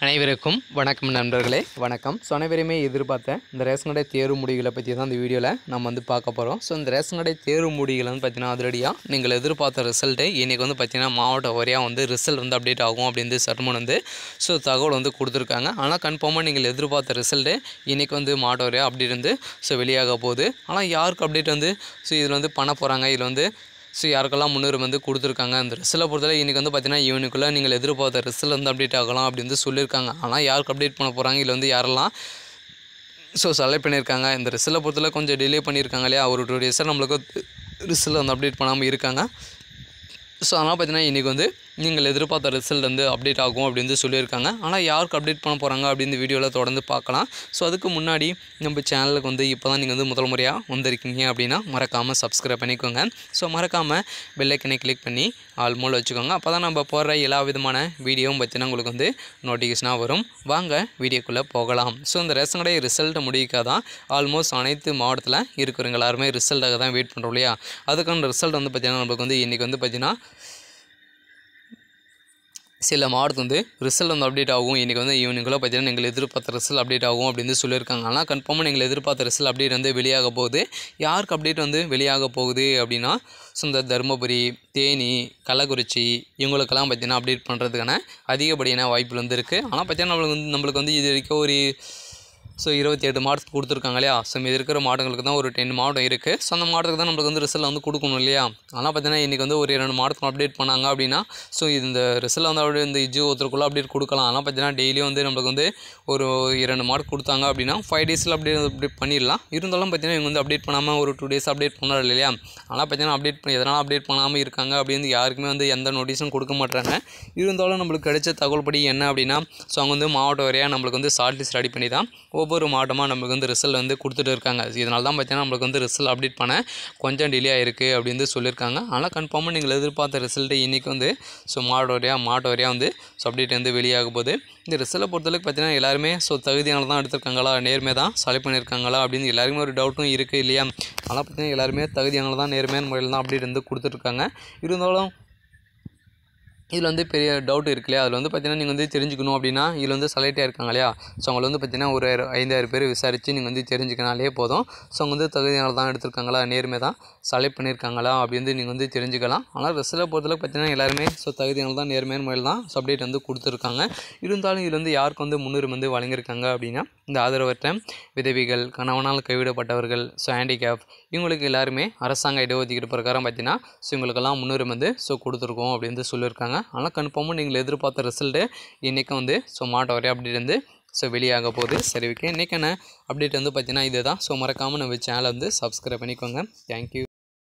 அனைவருக்கும் வணக்கம் நண்பர்களே வணக்கம் ஸோ அனைவருமே எதிர்பார்த்த இந்த ரேஷன் கடை தேர்வு முடிவுகளை பற்றி தான் இந்த வீடியோவில் நம்ம வந்து பார்க்க போகிறோம் ஸோ இந்த ரேஷன் கடை தேர்வு முடிவுகள் வந்து பார்த்தீங்கன்னா அதிரடியாக நீங்கள் எதிர்பார்த்த ரிசல்ட்டு இன்றைக்கி வந்து பார்த்தீங்கன்னா மாவட்ட வாரியாக வந்து ரிசல்ட் வந்து அப்டேட் ஆகும் அப்படின்னு சர்மன் வந்து ஸோ தகவல் வந்து கொடுத்துருக்காங்க ஆனால் கன்ஃபார்மாக நீங்கள் எதிர்பார்த்த ரிசல்ட்டு இன்றைக்கி வந்து மாவட்ட வாரியாக அப்டேட் வந்து ஸோ வெளியாக போகுது ஆனால் யாருக்கு அப்டேட் வந்து ஸோ இதில் வந்து பண்ண போகிறாங்க இதில் வந்து ஸோ யாருக்கெல்லாம் முன்னுரிமை வந்து கொடுத்துருக்காங்க அந்த ரிசல்ட்டை பொறுத்தவரை இன்றைக்கி வந்து பார்த்தீங்கன்னா ஈவனுக்குள்ளே நீங்கள் எதிர்பார்த்த ரிசல்ட் வந்து அப்டேட் ஆகலாம் அப்படின்னு வந்து சொல்லியிருக்காங்க ஆனால் யாருக்கு அப்டேட் பண்ண போகிறாங்க இதில் வந்து யாரெல்லாம் ஸோ செலக்ட் பண்ணியிருக்காங்க இந்த ரிசல்ட்டை பொறுத்தவரை கொஞ்சம் டிலே பண்ணியிருக்காங்க இல்லையா ஒரு டூ டேஸாக நம்மளுக்கு ரிசல்ட் வந்து அப்டேட் பண்ணாமல் இருக்காங்க ஸோ அதனால் பார்த்தீங்கன்னா இன்றைக்கி வந்து நீங்கள் எதிர்பார்த்த ரிசல்ட் வந்து அப்டேட் ஆகும் அப்படின்னு வந்து சொல்லியிருக்காங்க ஆனால் யாருக்கு அப்டேட் பண்ண போகிறாங்க அப்படின்னு வீடியோவில் தொடர்ந்து பார்க்கலாம் ஸோ அதுக்கு முன்னாடி நம்ம சேனலுக்கு வந்து இப்போ தான் நீங்கள் வந்து முதல் முறையாக வந்திருக்கீங்க அப்படின்னா மறக்காமல் சப்ஸ்கிரைப் பண்ணிக்கோங்க ஸோ மறக்காமல் பெல்லைக்கனை கிளிக் பண்ணி ஆல் மூலம் வச்சுக்கோங்க அப்போ தான் நம்ம போடுற எல்லா விதமான வீடியோவும் பார்த்தீங்கன்னா உங்களுக்கு வந்து நோட்டிஃபிகேஷனாக வரும் வாங்க வீடியோக்குள்ளே போகலாம் ஸோ இந்த ரேஷன் கடை ரிசல்ட் முடிக்காக தான் ஆல்மோஸ்ட் அனைத்து மாவட்டத்தில் இருக்கிறவங்க எல்லாருமே ரிசல்ட்டாக தான் வெயிட் பண்ணுறோம் இல்லையா அதுக்கான ரிசல்ட் வந்து பார்த்திங்கன்னா நம்மளுக்கு வந்து இன்றைக்கி வந்து பார்த்திங்கன்னா சில மாவட்டத்து வந்து ரிசல்ட் வந்து அப்டேட் ஆகும் இன்றைக்கி வந்து ஈவினிங்குள்ளே பார்த்தீங்கன்னா நீங்கள் எதிர்பார்த்த ரிசல்ட் அப்டேட் ஆகும் அப்படின்னு சொல்லியிருக்காங்க ஆனால் கன்ஃபார்மாக நீங்கள் எதிர்பார்த்த ரிசல்ட் அப்டேட் வந்து வெளியாக போகுது யாருக்கு அப்டேட் வந்து வெளியாக போகுது அப்படின்னா ஸோ இந்த தருமபுரி தேனி கள்ளக்குறிச்சி இவங்களுக்கெல்லாம் பார்த்தீங்கன்னா அப்டேட் பண்ணுறதுக்கான அதிகப்படியான வாய்ப்புகள் வந்து இருக்குது ஆனால் பார்த்தீங்கன்னா நம்மளுக்கு வந்து நம்மளுக்கு வந்து இது வரைக்கும் ஒரு ஸோ இருபத்தி எட்டு மாவட்டத்துக்கு கொடுத்துருக்காங்க இல்லையா ஸோ இது இருக்கிற மாவட்டங்களுக்கு தான் ஒரு டென் மாவட்டம் இருக்குது ஸோ அந்த மாவட்டத்துக்கு தான் நம்மளுக்கு வந்து ரிசல்ட் வந்து கொடுக்கணும் இல்லையா ஆனால் பார்த்தீங்கன்னா இன்றைக்கி வந்து ஒரு இரண்டு மாவட்டத்தில் அப்டேட் பண்ணாங்க அப்படின்னா ஸோ இந்த ரிசல்ட் வந்து அப்படியே இந்த இஜு ஒருத்தருக்குள்ளே அப்டேட் கொடுக்கலாம் ஆனால் பார்த்தீங்கன்னா டெய்லியும் வந்து நம்மளுக்கு வந்து ஒரு இரண்டு மார்க் கொடுத்தாங்க அப்படின்னா ஃபைவ் டேஸில் அப்டேட் அப்டேட் பண்ணிடலாம் இருந்தாலும் பார்த்தீங்கன்னா இவங்க வந்து அப்டேட் பண்ணாமல் ஒரு டூ டேஸ் அப்டேட் பண்ணாரு இல்லையா ஆனால் பார்த்தீங்கன்னா அப்டேட் பண்ணி எதனால் அப்டேட் பண்ணாமல் இருக்காங்க அப்படின்னு யாருக்குமே வந்து எந்த நோட்டீஸும் கொடுக்க மாட்டாங்க இருந்தாலும் நம்மளுக்கு கிடைச்ச தகவல் படி என்ன அப்படின்னா ஸோ அவங்க வந்து மாவட்ட வரையாக நம்மளுக்கு வந்து ஷார்ட் லிஸ்ட் ரெடி பண்ணி தான் ஒவ்வொரு மாவட்டமாக நம்மளுக்கு வந்து ரிசல்ட் வந்து கொடுத்துட்டு இருக்காங்க இதனால தான் பார்த்தீங்கன்னா நம்மளுக்கு வந்து ரிசல்ட் அப்டேட் பண்ண கொஞ்சம் டிலே ஆயிருக்கு அப்படின்னு வந்து சொல்லியிருக்காங்க ஆனால் கன்ஃபார்மாக நீங்கள் எதிர்பார்த்த ரிசல்ட்டு இன்றைக்கி வந்து ஸோ மாவட்ட வரையாக மாவட்ட வரையாக வந்து ஸோ அப்டேட் வந்து வெளியாக போகுது இந்த ரிசல்ட்டை பொறுத்தளவுக்கு பார்த்தீங்கன்னா எல்லாருமே ஸோ தகுதியானது தான் எடுத்திருக்காங்களா நேர்மை தான் செலக்ட் பண்ணியிருக்காங்களா அப்படின்னு எல்லாருக்குமே ஒரு டவுட்டும் இருக்குது இல்லையா ஆனால் பார்த்தீங்கன்னா எல்லாருமே தகுதியானது தான் நேர்மையான முறையில் தான் அப்டேட் வந்து கொடுத்துட்ருக்காங்க இருந்தாலும் இதில் வந்து பெரிய டவுட் இருக்கு இல்லையா அதில் வந்து பார்த்தீங்கன்னா நீங்கள் வந்து தெரிஞ்சுக்கணும் அப்படின்னா இதில் வந்து செலக்டாக இருக்காங்க இல்லையா ஸோ அவங்களை வந்து பார்த்தீங்கன்னா ஒரு ஐந்தாயிரம் பேர் விசாரித்து நீங்கள் வந்து தெரிஞ்சுக்கினாலே போதும் ஸோ அவங்க வந்து தகுதியானது தான் எடுத்திருக்காங்களா நேர்மை தான் செலக்ட் பண்ணியிருக்காங்களா அப்படி வந்து நீங்கள் வந்து தெரிஞ்சுக்கலாம் ஆனால் ரிசல்ட்டை பொறுத்தளவுக்கு பார்த்தீங்கன்னா எல்லாருமே ஸோ தகுதியானது தான் நேர்மையான முறையில் தான் ஸோ அப்டேட் வந்து கொடுத்துருக்காங்க இருந்தாலும் இதில் வந்து யாருக்கு வந்து முன்னுரிமை வந்து வழங்கியிருக்காங்க அப்படின்னா இந்த ஆதரவற்ற விதவிகள் கணவனால் கைவிடப்பட்டவர்கள் ஸோ ஹேண்டிகேப் இவங்களுக்கு எல்லாருமே அரசாங்க இடஒதுக்கீடு பிரகாரம் பார்த்தீங்கன்னா ஸோ இவங்களுக்கெல்லாம் முன்னுரிமை வந்து ஸோ கொடுத்துருக்கோம் அப்படின்னு வந்து சொல்லியிருக்காங்க ஆனால் கன்ஃபார்மாக நீங்கள் எதிர்பார்த்த ரிசல்ட்டு இன்றைக்கி வந்து ஸோ மாட்ட வரையும் அப்படி இருந்து ஸோ வெளியாக போகுது சரி ஓகே இன்றைக்கான அப்டேட் வந்து பார்த்தீங்கன்னா இதுதான் ஸோ மறக்காமல் நம்ம சேனலை வந்து சப்ஸ்கிரைப் பண்ணிக்கோங்க தேங்க்யூ